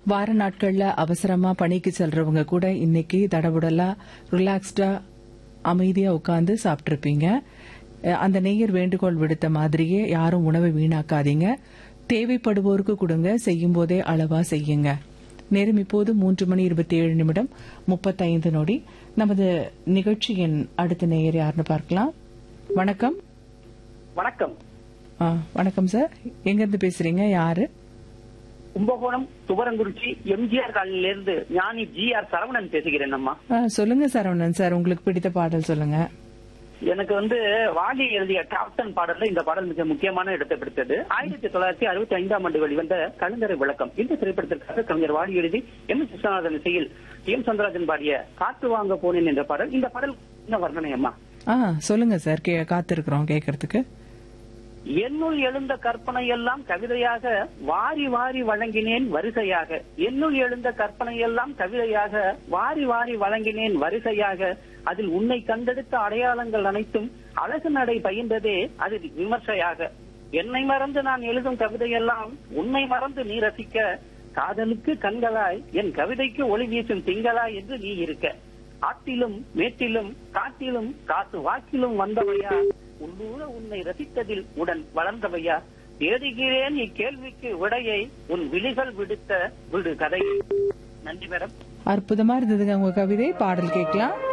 வார நாட்கள்ல அவசரமா பணிக்கு செல்றவங்க கூட இன்னைக்கு தடபுடலா ரிலாக்ஸ்டா அமைதியா உட்கார்ந்து சாப்பிட்டிருப்பீங்க அஹ் அந்த நேயர் வேண்டுகோள் விடுத்த மாதிரியே யாரும் உணவை வீணாக்காதீங்க தேவைப்படுவோருக்கு கொடுங்க செய்யும் போதே அளவா செய்யுங்க நேரம் இப்போது மூன்று மணி இருபத்தி ஏழு நிமிடம் முப்பத்தைந்து நொடி நமது நிகழ்ச்சியின் அடுத்த நேயர் யாருன்னு பார்க்கலாம் வணக்கம் வணக்கம் ஆ, வணக்கம் சார் எங்க இருந்து பேசுறீங்க யாரு கும்பகோணம் துவரங்குறிச்சி எம்ஜிஆர் காலனில இருந்து ஞானி ஜி ஆர் சரவணன் பேசுகிறேன் அம்மா ஆ, சொல்லுங்க சரவணன் சார் உங்களுக்கு பிடித்த பாடல் சொல்லுங்க எனக்கு வந்து வாலி எழுதிய கேப்டன் பாடல்ல இந்த பாடல் மிக முக்கியமான இடத்தை பிடித்தது ஆயிரத்தி தொள்ளாயிரத்தி அறுபத்தி ஐந்தாம் ஆண்டு வெளிவந்த கலைஞரை விளக்கம் இந்த திரைப்படத்திற்காக கவிஞர் வாலி எழுதி எம் எஸ் விஸ்வநாதன் இசையில் எம் சந்திரராஜன் பாடிய காத்து வாங்க போனேன் என்ற பாடல் இந்த பாடல் என்ன வர்ணனை அம்மா ஆ சொல்லுங்க சார் கே காத்திருக்கிறோம் கேட்கறதுக்கு என்னுள் எழுந்த கற்பனை எல்லாம் கவிதையாக வாரி வாரி வழங்கினேன் வரிசையாக என்னுள் எழுந்த கற்பனை எல்லாம் கவிதையாக வாரி வாரி வழங்கினேன் வரிசையாக அதில் உன்னை கண்டெடுத்த அடையாளங்கள் அனைத்தும் அழகு நடை பயின்றதே அது விமர்சையாக என்னை மறந்து நான் எழுதும் கவிதையெல்லாம் உன்னை மறந்து நீ ரசிக்க காதலுக்கு கண்களாய் என் கவிதைக்கு ஒளி வீசும் திங்களாய் என்று நீ இருக்க ஆட்டிலும் மேட்டிலும் காட்டிலும் காத்து வாக்கிலும் வந்தவையா உள்ளூர உன்னை ரசித்ததில் உடன் வளர்ந்தவையா தேடுகிறேன் இக்கேள்விக்கு விடையை உன் விழிகள் விடுத்த விடு கதையை நன்றி மேடம் அற்புதமா இருந்ததுங்க உங்க கவிதை பாடல் கேட்கலாம்